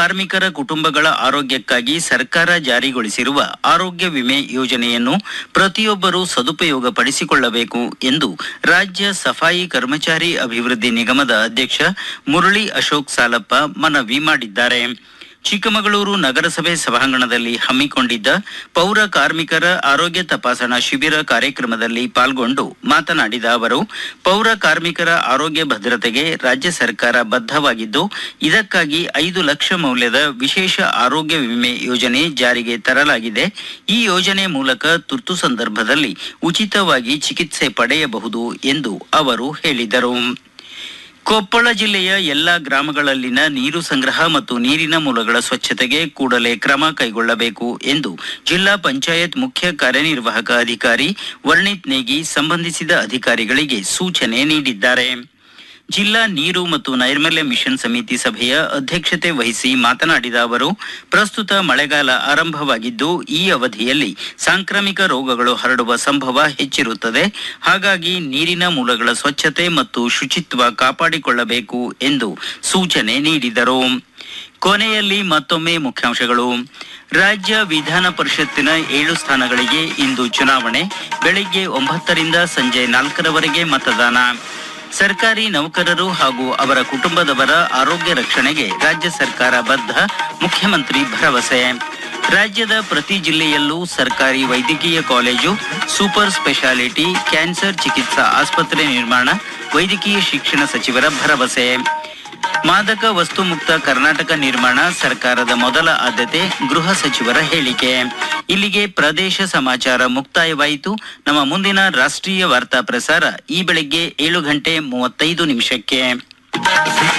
ಕಾರ್ಮಿಕರ ಕುಟುಂಬಗಳ ಆರೋಗ್ಯಕ್ಕಾಗಿ ಸರ್ಕಾರ ಜಾರಿಗೊಳಿಸಿರುವ ಆರೋಗ್ಯ ವಿಮೆ ಯೋಜನೆಯನ್ನು ಪ್ರತಿಯೊಬ್ಬರೂ ಸದುಪಯೋಗ ಪಡಿಸಿಕೊಳ್ಳಬೇಕು ಎಂದು ರಾಜ್ಯ ಸಫಾಯಿ ಕರ್ಮಚಾರಿ ಅಭಿವೃದ್ಧಿ ನಿಗಮದ ಅಧ್ಯಕ್ಷ ಮುರಳಿ ಅಶೋಕ್ ಸಾಲಪ್ಪ ಮನವಿ ಮಾಡಿದ್ದಾರೆ ಚಿಕ್ಕಮಗಳೂರು ನಗರಸಭೆ ಸಭಾಂಗಣದಲ್ಲಿ ಹಮ್ಮಿಕೊಂಡಿದ್ದ ಪೌರ ಕಾರ್ಮಿಕರ ಆರೋಗ್ಯ ತಪಾಸಣಾ ಶಿಬಿರ ಕಾರ್ಯಕ್ರಮದಲ್ಲಿ ಪಾಲ್ಗೊಂಡು ಮಾತನಾಡಿದ ಅವರು ಪೌರ ಕಾರ್ಮಿಕರ ಆರೋಗ್ಯ ಭದ್ರತೆಗೆ ರಾಜ್ಯ ಸರ್ಕಾರ ಬದ್ಧವಾಗಿದ್ದು ಇದಕ್ಕಾಗಿ ಐದು ಲಕ್ಷ ಮೌಲ್ಯದ ವಿಶೇಷ ಆರೋಗ್ಯ ವಿಮೆ ಯೋಜನೆ ಜಾರಿಗೆ ತರಲಾಗಿದೆ ಈ ಯೋಜನೆ ಮೂಲಕ ತುರ್ತು ಸಂದರ್ಭದಲ್ಲಿ ಉಚಿತವಾಗಿ ಚಿಕಿತ್ಸೆ ಪಡೆಯಬಹುದು ಎಂದು ಅವರು ಹೇಳಿದರು ಕೊಪ್ಪಳ ಜಿಲ್ಲೆಯ ಎಲ್ಲ ಗ್ರಾಮಗಳಲ್ಲಿನ ನೀರು ಸಂಗ್ರಹ ಮತ್ತು ನೀರಿನ ಮೂಲಗಳ ಸ್ವಚ್ಛತೆಗೆ ಕೂಡಲೇ ಕ್ರಮ ಕೈಗೊಳ್ಳಬೇಕು ಎಂದು ಜಿಲ್ಲಾ ಪಂಚಾಯತ್ ಮುಖ್ಯ ಕಾರ್ಯನಿರ್ವಾಹಕ ಅಧಿಕಾರಿ ವರ್ಣಿತ್ ನೇಗಿ ಸಂಬಂಧಿಸಿದ ಅಧಿಕಾರಿಗಳಿಗೆ ಸೂಚನೆ ನೀಡಿದ್ದಾರೆ ಜಿಲ್ಲಾ ನೀರು ಮತ್ತು ನೈರ್ಮಲ್ಯ ಮಿಷನ್ ಸಮಿತಿ ಸಭೆಯ ಅಧ್ಯಕ್ಷತೆ ವಹಿಸಿ ಮಾತನಾಡಿದ ಅವರು ಪ್ರಸ್ತುತ ಮಳೆಗಾಲ ಆರಂಭವಾಗಿದ್ದು ಈ ಅವಧಿಯಲ್ಲಿ ಸಾಂಕ್ರಾಮಿಕ ರೋಗಗಳು ಹರಡುವ ಸಂಭವ ಹೆಚ್ಚಿರುತ್ತದೆ ಹಾಗಾಗಿ ನೀರಿನ ಮೂಲಗಳ ಸ್ವಚ್ಛತೆ ಮತ್ತು ಶುಚಿತ್ವ ಕಾಪಾಡಿಕೊಳ್ಳಬೇಕು ಎಂದು ಸೂಚನೆ ನೀಡಿದರು ಕೊನೆಯಲ್ಲಿ ಮತ್ತೊಮ್ಮೆ ಮುಖ್ಯಾಂಶಗಳು ರಾಜ್ಯ ವಿಧಾನ ಪರಿಷತ್ತಿನ ಏಳು ಸ್ಥಾನಗಳಿಗೆ ಇಂದು ಚುನಾವಣೆ ಬೆಳಿಗ್ಗೆ ಒಂಬತ್ತರಿಂದ ಸಂಜೆ ನಾಲ್ಕರವರೆಗೆ ಮತದಾನ ಸರ್ಕಾರಿ ನೌಕರರು ಹಾಗೂ ಅವರ ಕುಟುಂಬದವರ ಆರೋಗ್ಯ ರಕ್ಷಣೆಗೆ ರಾಜ್ಯ ಸರ್ಕಾರ ಬದ್ಧ ಮುಖ್ಯಮಂತ್ರಿ ಭರವಸೆ ರಾಜ್ಯದ ಪ್ರತಿ ಜಿಲ್ಲೆಯಲ್ಲೂ ಸರ್ಕಾರಿ ವೈದ್ಯಕೀಯ ಕಾಲೇಜು ಸೂಪರ್ ಸ್ಪೆಷಾಲಿಟಿ ಕ್ಯಾನ್ಸರ್ ಚಿಕಿತ್ಸಾ ಆಸ್ಪತ್ರೆ ನಿರ್ಮಾಣ ವೈದ್ಯಕೀಯ ಶಿಕ್ಷಣ ಸಚಿವರ ಭರವಸೆ ಮಾದಕ ವಸ್ತು ಮುಕ್ತ ಕರ್ನಾಟಕ ನಿರ್ಮಾಣ ಸರ್ಕಾರದ ಮೊದಲ ಆದ್ಯತೆ ಗೃಹ ಸಚಿವರ ಹೇಳಿಕೆ ಇಲ್ಲಿಗೆ ಪ್ರದೇಶ ಸಮಾಚಾರ ಮುಕ್ತಾಯವಾಯಿತು ನಮ್ಮ ಮುಂದಿನ ರಾಷ್ಟ್ರೀಯ ವಾರ್ತಾ ಪ್ರಸಾರ ಈ ಬೆಳಗ್ಗೆ ಏಳು ಗಂಟೆ ಮೂವತ್ತೈದು ನಿಮಿಷಕ್ಕೆ